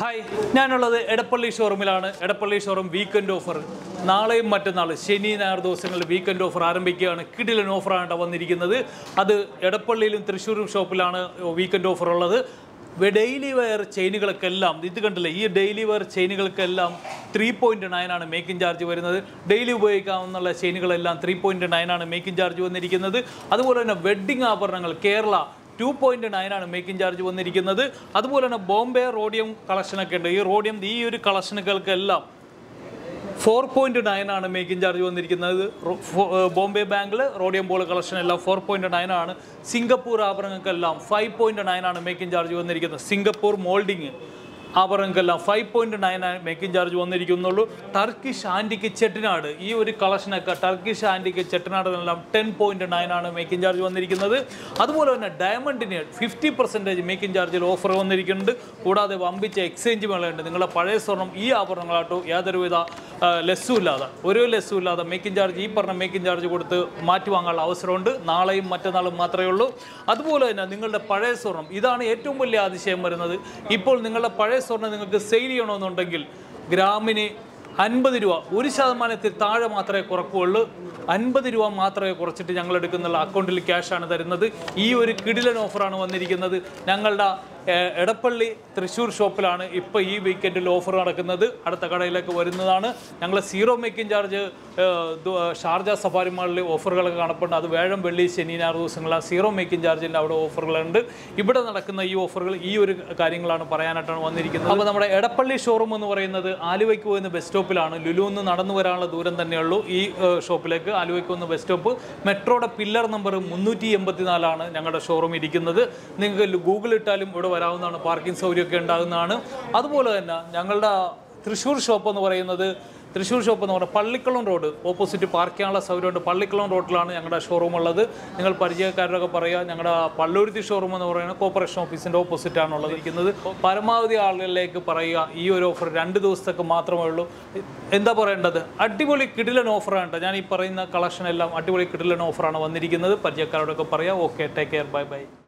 hi ഞാനുള്ളത് എടപ്പള്ളി ഷോറൂമിലാണ് Edappally showroom weekend offer നാളെയും മറ്റന്നാൾ ശനി ഞായർ ദിവസങ്ങളിൽ വീക്കെൻഡ് ഓഫർ ആരംഭിക്കുകയാണ് കിടിലൻ ഓഫറാണ് വന്നിരിക്കുന്നത് അത് എടപ്പള്ളിയിലും തൃശ്ശൂരും ഷോപ്പിലാണ് വീക്കെൻഡ് ഓഫർ ഉള്ളത് ഡെയിലി വെയർ ചെയിനുകൾക്കെല്ലാം ഇത് കണ്ടില്ലേ ഈ ഡെയിലി വെയർ ചെയിനുകൾക്കെല്ലാം ത്രീ പോയിൻറ്റ് നയൻ ആണ് മേക്കിംഗ് ചാർജ് വരുന്നത് ഡെയിലി ഉപയോഗിക്കാവുന്ന ചെയിനുകളെല്ലാം ത്രീ പോയിൻറ്റ് നയൻ ആണ് മേക്കിംഗ് ചാർജ് വന്നിരിക്കുന്നത് അതുപോലെ തന്നെ വെഡ്ഡിംഗ് ആഭരണങ്ങൾ കേരള ടു പോയിന്റ് നയൻ ആണ് മേക്കിംഗ് ചാർജ് വന്നിരിക്കുന്നത് അതുപോലെ തന്നെ ബോംബെ റോഡിയം കളക്ഷനൊക്കെ ഉണ്ട് ഈ റോഡിയം ഈ ഒരു കളക്ഷനുകൾക്കെല്ലാം ഫോർ പോയിന്റ് നയൻ ആണ് മേക്കിംഗ് ചാർജ് വന്നിരിക്കുന്നത് റോ- ഫോ- ഏർ ബോംബെ ബാങ്കിൽ റോഡിയം ബോൾ കളക്ഷൻ എല്ലാം ഫോർ പോയിന്റ് നയൻ ആണ് സിംഗപ്പൂർ ആഭരണങ്ങൾക്കെല്ലാം ഫൈവ് പോയിന്റ് നയൻ ആണ് മേക്കിംഗ് ചാർജ് വന്നിരിക്കുന്നത് സിംഗപ്പൂർ മോൾഡിങ് ആഭരണങ്ങൾക്കെല്ലാം five point nine making charge വന്നിരിക്കുന്നുള്ളൂ ടർക്കിഷ് ആൻറ്റിക്ക് ചെട്ടിനാട് ഈ ഒരു കളക്ഷനൊക്കെ ടർക്കിഷ് ആൻറ്റിക്ക് ചെട്ടിനാടിനെല്ലാം ടെൻ പോയിന്റ് നയൻ ആണ് മേക്കിംഗ് ചാർജ് വന്നിരിക്കുന്നത് അതുപോലെ തന്നെ ഡയമണ്ടിന് ഫിഫ്റ്റി പെർസെൻറ്റേജ് മേക്കിംഗ് ചാർജിൽ ഓഫർ വന്നിരിക്കുന്നുണ്ട് കൂടാതെ വമ്പിച്ച എക്സ്ചേഞ്ച് മേളയുണ്ട് നിങ്ങളുടെ പഴയ സ്വർണം ഈ ആഭരണങ്ങളാട്ടോ യാതൊരുവിധ ആ, ലെസ്സും ഇല്ലാതെ ഒരു ലെസ്സും ഇല്ലാതെ മേക്കിംഗ് ചാർജ് ഈ പറഞ്ഞ മേക്കിംഗ് ചാർജ് കൊടുത്ത് മാറ്റി വാങ്ങാനുള്ള അവസരമുണ്ട് നാളെയും മറ്റന്നാളും മാത്രമേ ഉള്ളൂ അതുപോലെ തന്നെ നിങ്ങളുടെ പഴയ സ്വർണം ഇതാണ് ഏറ്റവും വലിയ അതിശയം വരുന്നത് ഇപ്പോൾ നിങ്ങളുടെ പഴയ സ്വർണം നിങ്ങൾക്ക് സെയിൽ ചെയ്യണമെന്നുണ്ടെങ്കിൽ ഗ്രാമിന് അൻപത് രൂപ ഒരു ശതമാനത്തിൽ താഴെ മാത്രമേ കുറക്കുകയുള്ളൂ അൻപത് രൂപ മാത്രമേ കുറച്ചിട്ട് ഞങ്ങൾ എടുക്കുന്നുള്ള അക്കൗണ്ടിൽ ക്യാഷാണ് തരുന്നത് ഈ ഒരു കിടിലൻ ഓഫറാണ് വന്നിരിക്കുന്നത് ഞങ്ങളുടെ ഏഹ്, എടപ്പള്ളി തൃശ്ശൂർ ഷോപ്പിലാണ് ഇപ്പോൾ ഈ വീക്കെൻഡിൽ ഓഫർ നടക്കുന്നത് അടുത്ത കടയിലേക്ക് വരുന്നതാണ് ഞങ്ങൾ സീറോ മേക്കിംഗ് ചാർജ് ഏഹ്, ദു- ഷാർജ സഫാരി മാളിൽ ഓഫറുകളൊക്കെ കാണപ്പെടുന്നത് അത് വേഴം വെള്ളി ശനി ഞായർ ദിവസങ്ങളിൽ സീറോ മേക്കിംഗ് ചാർജിൻ്റെ അവിടെ ഓഫറുകളുണ്ട് ഇവിടെ നടക്കുന്ന ഈ ഓഫറുകൾ ഈ ഒരു കാര്യങ്ങളാണ് പറയാനായിട്ടാണ് വന്നിരിക്കുന്നത് അപ്പോൾ നമ്മുടെ എടപ്പള്ളി ഷോറൂം എന്ന് പറയുന്നത് ആലുവയ്ക്ക് പോകുന്ന ബസ് സ്റ്റോപ്പിലാണ് ലുലു നിന്ന് നടന്നു വരാനുള്ള ദൂരം തന്നെയുള്ളൂ ഈ ഏഹ്, ഷോപ്പിലേക്ക് ആലുവയ്ക്ക് പോകുന്ന ബസ് സ്റ്റോപ്പ് മെട്രോയുടെ പില്ലർ നമ്പർ മുന്നൂറ്റി എൺപത്തിനാലാണ് ഞങ്ങളുടെ ഷോറൂം ഇരിക്കുന്നത് നിങ്ങൾക്ക് ഗൂഗിൾ ഇട്ടാലും ഇവിടെ വരാവുന്നതാണ് പാർക്കിംഗ് സൗകര്യമൊക്കെ ഉണ്ടാകുന്നതാണ് അതുപോലെ തന്നെ ഞങ്ങളുടെ തൃശ്ശൂർ ഷോപ്പ് എന്ന് പറയുന്നത് തൃശ്ശൂർ ഷോപ്പ് എന്ന് പറഞ്ഞാൽ പള്ളിക്കുളം റോഡ് ഓപ്പോസിറ്റ് പാർക്ക് ചെയ്യാനുള്ള സൗകര്യമുണ്ട് പള്ളിക്കുളം റോഡിലാണ് ഞങ്ങളുടെ ഷോറൂം ഉള്ളത് നിങ്ങൾ പരിചയക്കാരൊക്കെ പറയുക ഞങ്ങളുടെ പള്ളുരുത്തി ഷോറൂം എന്ന് പറയുന്നത് കോർപ്പറേഷൻ ഓഫീസിൻ്റെ ഓപ്പോസിറ്റ് ആണുള്ളത് ഇരിക്കുന്നത് പരമാവധി ആളുകളിലേക്ക് പറയുക ഈ ഒരു ഓഫർ രണ്ട് ദിവസത്തേക്ക് മാത്രമേ ഉള്ളൂ എന്താ പറയേണ്ടത് അടിപൊളി കിടിലൻ ഓഫറാണ് കേട്ടോ ഞാൻ ഈ പറയുന്ന കളക്ഷൻ എല്ലാം അടിപൊളി കിടിലൻ ഓഫറാണ് വന്നിരിക്കുന്നത് പരിചയക്കാരോടൊക്കെ പറയാം okay take care bye by